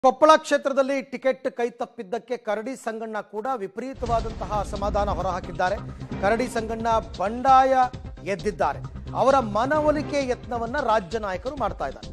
ಕೊಪ್ಪಳ ಕ್ಷೇತ್ರದಲ್ಲಿ ಟಿಕೆಟ್ ಕೈ ತಪ್ಪಿದ್ದಕ್ಕೆ ಕರಡಿ ಸಂಗಣ್ಣ ಕೂಡ ವಿಪರೀತವಾದಂತಹ ಅಸಮಾಧಾನ ಹೊರಹಾಕಿದ್ದಾರೆ ಕರಡಿ ಸಂಗಣ್ಣ ಬಂಡಾಯ ಎದ್ದಿದ್ದಾರೆ ಅವರ ಮನವೊಲಿಕೆ ಯತ್ನವನ್ನ ರಾಜ್ಯ ನಾಯಕರು ಮಾಡ್ತಾ ಇದ್ದಾರೆ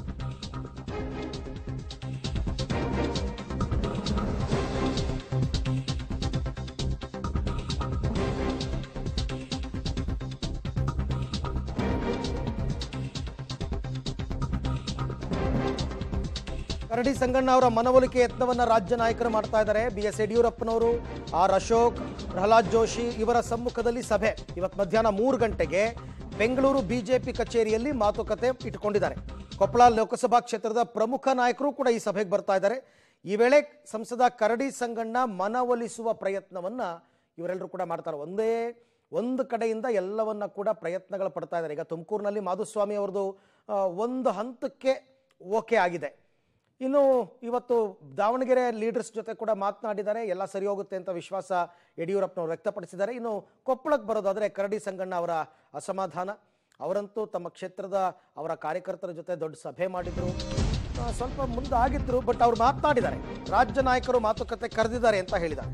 ಕರಡಿ ಸಂಗಣ್ಣ ಅವರ ಮನವೊಲಿಕೆ ಯತ್ನವನ್ನ ರಾಜ್ಯ ನಾಯಕರು ಮಾಡ್ತಾ ಇದ್ದಾರೆ ಬಿ ಎಸ್ ಯಡಿಯೂರಪ್ಪನವರು ಆರ್ ಅಶೋಕ್ ಪ್ರಹ್ಲಾದ್ ಜೋಶಿ ಇವರ ಸಮ್ಮುಖದಲ್ಲಿ ಸಭೆ ಇವತ್ತು ಮಧ್ಯಾಹ್ನ ಮೂರು ಗಂಟೆಗೆ ಬೆಂಗಳೂರು ಬಿಜೆಪಿ ಕಚೇರಿಯಲ್ಲಿ ಮಾತುಕತೆ ಇಟ್ಟುಕೊಂಡಿದ್ದಾರೆ ಕೊಪ್ಪಳ ಲೋಕಸಭಾ ಕ್ಷೇತ್ರದ ಪ್ರಮುಖ ನಾಯಕರು ಕೂಡ ಈ ಸಭೆಗೆ ಬರ್ತಾ ಇದ್ದಾರೆ ಈ ವೇಳೆ ಸಂಸದ ಕರಡಿ ಸಂಗಣ್ಣ ಮನವೊಲಿಸುವ ಪ್ರಯತ್ನವನ್ನ ಇವರೆಲ್ಲರೂ ಕೂಡ ಮಾಡ್ತಾರೆ ಒಂದೇ ಒಂದು ಕಡೆಯಿಂದ ಎಲ್ಲವನ್ನ ಕೂಡ ಪ್ರಯತ್ನಗಳು ಪಡ್ತಾ ಇದ್ದಾರೆ ಈಗ ತುಮಕೂರಿನಲ್ಲಿ ಮಾಧುಸ್ವಾಮಿ ಅವ್ರದ್ದು ಆ, ಒಂದು ಹಂತಕ್ಕೆ ಓಕೆ ಆಗಿದೆ ಇನ್ನು ಇವತ್ತು ದಾವಣಗೆರೆ ಲೀಡರ್ಸ್ ಜೊತೆ ಕೂಡ ಮಾತನಾಡಿದ್ದಾರೆ ಎಲ್ಲ ಸರಿ ಹೋಗುತ್ತೆ ಅಂತ ವಿಶ್ವಾಸ ಯಡಿಯೂರಪ್ಪನವರು ವ್ಯಕ್ತಪಡಿಸಿದ್ದಾರೆ ಇನ್ನು ಕೊಪ್ಪಳಕ್ಕೆ ಬರೋದಾದರೆ ಕರಡಿ ಸಂಗಣ್ಣ ಅವರ ಅಸಮಾಧಾನ ಅವರಂತೂ ತಮ್ಮ ಕ್ಷೇತ್ರದ ಅವರ ಕಾರ್ಯಕರ್ತರ ಜೊತೆ ದೊಡ್ಡ ಸಭೆ ಮಾಡಿದ್ರು ಆ, ಸ್ವಲ್ಪ ಮುಂದೆ ಆಗಿದ್ರು ಬಟ್ ಅವ್ರು ಮಾತನಾಡಿದ್ದಾರೆ ರಾಜ್ಯ ನಾಯಕರು ಮಾತುಕತೆ ಕರೆದಿದ್ದಾರೆ ಅಂತ ಹೇಳಿದ್ದಾರೆ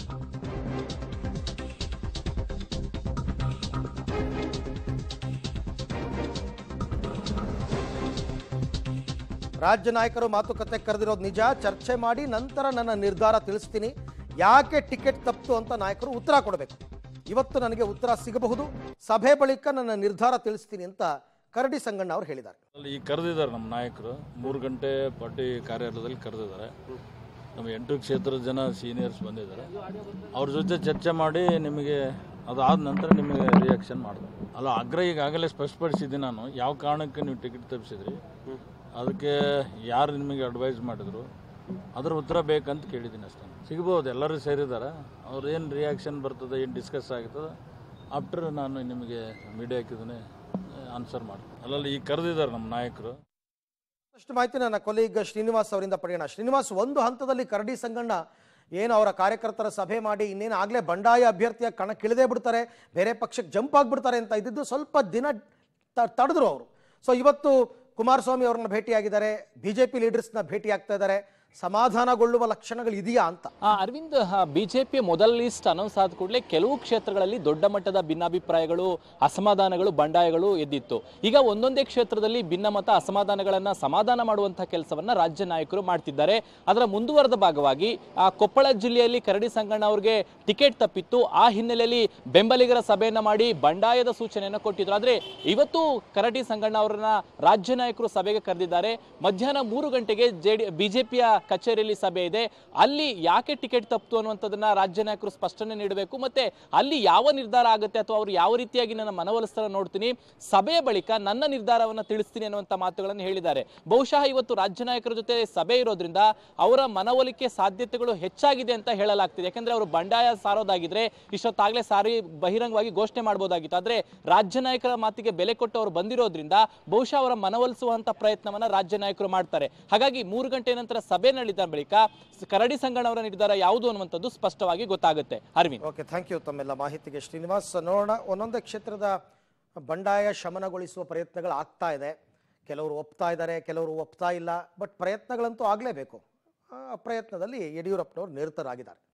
ರಾಜ್ಯ ನಾಯಕರು ಮಾತುಕತೆ ಕರೆದಿರೋದು ನಿಜ ಚರ್ಚೆ ಮಾಡಿ ನಂತರ ನನ್ನ ನಿರ್ಧಾರ ತಿಳಿಸ್ತೀನಿ ಯಾಕೆ ಟಿಕೆಟ್ ತಪ್ಪಿತು ಅಂತ ನಾಯಕರು ಉತ್ತರ ಕೊಡಬೇಕು ಇವತ್ತು ನನಗೆ ಉತ್ತರ ಸಿಗಬಹುದು ಸಭೆ ಬಳಿಕ ನನ್ನ ನಿರ್ಧಾರ ತಿಳಿಸ್ತೀನಿ ಅಂತ ಕರಡಿ ಸಂಗಣ್ಣ ಅವರು ಹೇಳಿದ್ದಾರೆ ಅಲ್ಲಿ ಈಗ ಕರೆದಿದ್ದಾರೆ ನಮ್ಮ ನಾಯಕರು ಮೂರು ಗಂಟೆ ಪಾರ್ಟಿ ಕಾರ್ಯಾಲಯದಲ್ಲಿ ಕರೆದಿದ್ದಾರೆ ನಮ್ಮ ಎಂಟು ಕ್ಷೇತ್ರದ ಜನ ಸೀನಿಯರ್ಸ್ ಬಂದಿದ್ದಾರೆ ಅವ್ರ ಜೊತೆ ಚರ್ಚೆ ಮಾಡಿ ನಿಮಗೆ ಅದಾದ ನಂತರ ನಿಮಗೆ ರಿಯಾಕ್ಷನ್ ಮಾಡಿದೆ ಅಲ್ಲ ಅಗ್ರ ಈಗಾಗಲೇ ಸ್ಪಷ್ಟಪಡಿಸಿದ್ದೀನಿ ನಾನು ಯಾವ ಕಾರಣಕ್ಕೆ ನೀವು ಟಿಕೆಟ್ ತಪ್ಪಿಸಿದ್ರಿ ಅದಕ್ಕೆ ಯಾರು ನಿಮಗೆ ಅಡ್ವೈಸ್ ಮಾಡಿದ್ರು ಅದ್ರ ಉತ್ತರ ಬೇಕಂತ ಕೇಳಿದ್ದೀನಿ ಅಷ್ಟೇ ಸಿಗ್ಬೋದು ಎಲ್ಲರೂ ಸೇರಿದ್ದಾರೆ ಅವ್ರು ಏನು ರಿಯಾಕ್ಷನ್ ಬರ್ತದೆ ಏನು ಡಿಸ್ಕಸ್ ಆಗ್ತದೆ ಆಫ್ಟರ್ ನಾನು ನಿಮಗೆ ಮೀಡಿಯಾಕ್ಕೆ ಇದನ್ನೇ ಆನ್ಸರ್ ಮಾಡ್ತೀನಿ ಅಲ್ಲಲ್ಲಿ ಈಗ ಕರೆದಿದ್ದಾರೆ ನಮ್ಮ ನಾಯಕರು ಅಷ್ಟು ಮಾಹಿತಿ ನನ್ನ ಕೊಲೀಗ್ ಶ್ರೀನಿವಾಸ್ ಅವರಿಂದ ಪಡೆಯೋಣ ಶ್ರೀನಿವಾಸ್ ಒಂದು ಹಂತದಲ್ಲಿ ಕರಡಿ ಸಂಗಣ್ಣ ಏನು ಅವರ ಕಾರ್ಯಕರ್ತರ ಸಭೆ ಮಾಡಿ ಇನ್ನೇನು ಆಗಲೇ ಬಂಡಾಯ ಅಭ್ಯರ್ಥಿಯ ಕಣಕ್ಕಿಳಿದೇ ಬಿಡ್ತಾರೆ ಬೇರೆ ಪಕ್ಷಕ್ಕೆ ಜಂಪ್ ಆಗಿಬಿಡ್ತಾರೆ ಅಂತ ಇದ್ದಿದ್ದು ಸ್ವಲ್ಪ ದಿನ ತ- ತಡೆದ್ರು ಅವರು ಸೊ ಇವತ್ತು ಕುಮಾರಸ್ವಾಮಿ ಅವರನ್ನ ಭೇಟಿಯಾಗಿದ್ದಾರೆ ಬಿಜೆಪಿ ಲೀಡರ್ಸ್ನ ಭೇಟಿ ಆಗ್ತಾ ಇದ್ದಾರೆ ಸಮಾಧಾನಗೊಳ್ಳುವ ಲಕ್ಷಣಗಳು ಇದೆಯಾ ಅಂತ ಆ, ಅರವಿಂದ್ ಬಿಜೆಪಿ ಮೊದಲ ಲಿಸ್ಟ್ ಅನೌನ್ಸ್ ಆದ ಕೂಡಲೇ ಕೆಲವು ಕ್ಷೇತ್ರಗಳಲ್ಲಿ ದೊಡ್ಡ ಮಟ್ಟದ ಭಿನ್ನಾಭಿಪ್ರಾಯಗಳು ಅಸಮಾಧಾನಗಳು ಬಂಡಾಯಗಳು ಎದ್ದಿತ್ತು ಈಗ ಒಂದೊಂದೇ ಕ್ಷೇತ್ರದಲ್ಲಿ ಭಿನ್ನಮತ ಅಸಮಾಧಾನಗಳನ್ನ ಸಮಾಧಾನ ಮಾಡುವಂತಹ ಕೆಲಸವನ್ನ ರಾಜ್ಯ ನಾಯಕರು ಮಾಡ್ತಿದ್ದಾರೆ ಅದರ ಮುಂದುವರೆದ ಭಾಗವಾಗಿ ಆ ಕೊಪ್ಪಳ ಜಿಲ್ಲೆಯಲ್ಲಿ ಕರಡಿ ಸಂಗಣ್ಣ ಅವರಿಗೆ ಟಿಕೆಟ್ ತಪ್ಪಿತ್ತು ಆ ಹಿನ್ನೆಲೆಯಲ್ಲಿ ಬೆಂಬಲಿಗರ ಸಭೆಯನ್ನ ಮಾಡಿ ಬಂಡಾಯದ ಸೂಚನೆಯನ್ನು ಕೊಟ್ಟಿದ್ರು ಆದ್ರೆ ಇವತ್ತು ಕರಡಿ ಸಂಗಣ್ಣ ಅವರನ್ನ ರಾಜ್ಯ ನಾಯಕರು ಸಭೆಗೆ ಕರೆದಿದ್ದಾರೆ ಮಧ್ಯಾಹ್ನ ಮೂರು ಗಂಟೆಗೆ ಜೆಡಿ ಬಿಜೆಪಿಯ ಕಚೇರಿಯಲ್ಲಿ ಸಭೆ ಇದೆ ಅಲ್ಲಿ ಯಾಕೆ ಟಿಕೆಟ್ ತಪ್ಪಿತು ಅನ್ನುವಂಥದ್ದನ್ನ ರಾಜ್ಯ ನಾಯಕರು ಸ್ಪಷ್ಟನೆ ನೀಡಬೇಕು ಮತ್ತೆ ಅಲ್ಲಿ ಯಾವ ನಿರ್ಧಾರ ಆಗುತ್ತೆ ಅಥವಾ ಅವರು ಯಾವ ರೀತಿಯಾಗಿ ನನ್ನ ಮನವೊಲಿಸ್ತಾರ ನೋಡ್ತೀನಿ ಸಭೆಯ ಬಳಿಕ ನನ್ನ ನಿರ್ಧಾರವನ್ನ ತಿಳಿಸ್ತೀನಿ ಅನ್ನುವಂಥ ಮಾತುಗಳನ್ನು ಹೇಳಿದ್ದಾರೆ ಬಹುಶಃ ಇವತ್ತು ರಾಜ್ಯ ನಾಯಕರ ಜೊತೆ ಸಭೆ ಇರೋದ್ರಿಂದ ಅವರ ಮನವೊಲಿಕೆ ಸಾಧ್ಯತೆಗಳು ಹೆಚ್ಚಾಗಿದೆ ಅಂತ ಹೇಳಲಾಗ್ತಿದೆ ಯಾಕಂದ್ರೆ ಅವರು ಬಂಡಾಯ ಸಾರೋದಾಗಿದ್ರೆ ಇಷ್ಟೊತ್ತಾಗಲೇ ಸಾರಿ ಬಹಿರಂಗವಾಗಿ ಘೋಷಣೆ ಮಾಡಬಹುದಾಗಿತ್ತು ಆದ್ರೆ ರಾಜ್ಯ ನಾಯಕರ ಮಾತಿಗೆ ಬೆಲೆ ಕೊಟ್ಟು ಅವರು ಬಂದಿರೋದ್ರಿಂದ ಬಹುಶಃ ಅವರ ಮನವೊಲಿಸುವಂತ ಪ್ರಯತ್ನವನ್ನ ರಾಜ್ಯ ನಾಯಕರು ಮಾಡ್ತಾರೆ ಹಾಗಾಗಿ ಮೂರು ಗಂಟೆ ನಂತರ ಸಭೆ ನಡೆದ ಬಳಿಕ ಕರಡಿ ಸಂಗಣ್ಣ ಅವರ ನಿರ್ಧಾರ ಯಾವುದು ಅನ್ನುವಂಥದ್ದು ಸ್ಪಷ್ಟವಾಗಿ ಗೊತ್ತಾಗುತ್ತೆ ಅರವಿಂದ್ ಓಕೆ ಥ್ಯಾಂಕ್ ಯು ತಮ್ಮೆಲ್ಲ ಮಾಹಿತಿಗೆ ಶ್ರೀನಿವಾಸ್ ನೋಡೋಣ ಒಂದೊಂದೇ ಕ್ಷೇತ್ರದ ಬಂಡಾಯ ಶಮನಗೊಳಿಸುವ ಪ್ರಯತ್ನಗಳು ಆಗ್ತಾ ಇದೆ ಕೆಲವರು ಒಪ್ತಾ ಇದ್ದಾರೆ ಕೆಲವರು ಒಪ್ತಾ ಇಲ್ಲ ಬಟ್ ಪ್ರಯತ್ನಗಳಂತೂ ಆಗಲೇಬೇಕು ಆ ಪ್ರಯತ್ನದಲ್ಲಿ ಯಡಿಯೂರಪ್ಪನವರು ನಿರತರಾಗಿದ್ದಾರೆ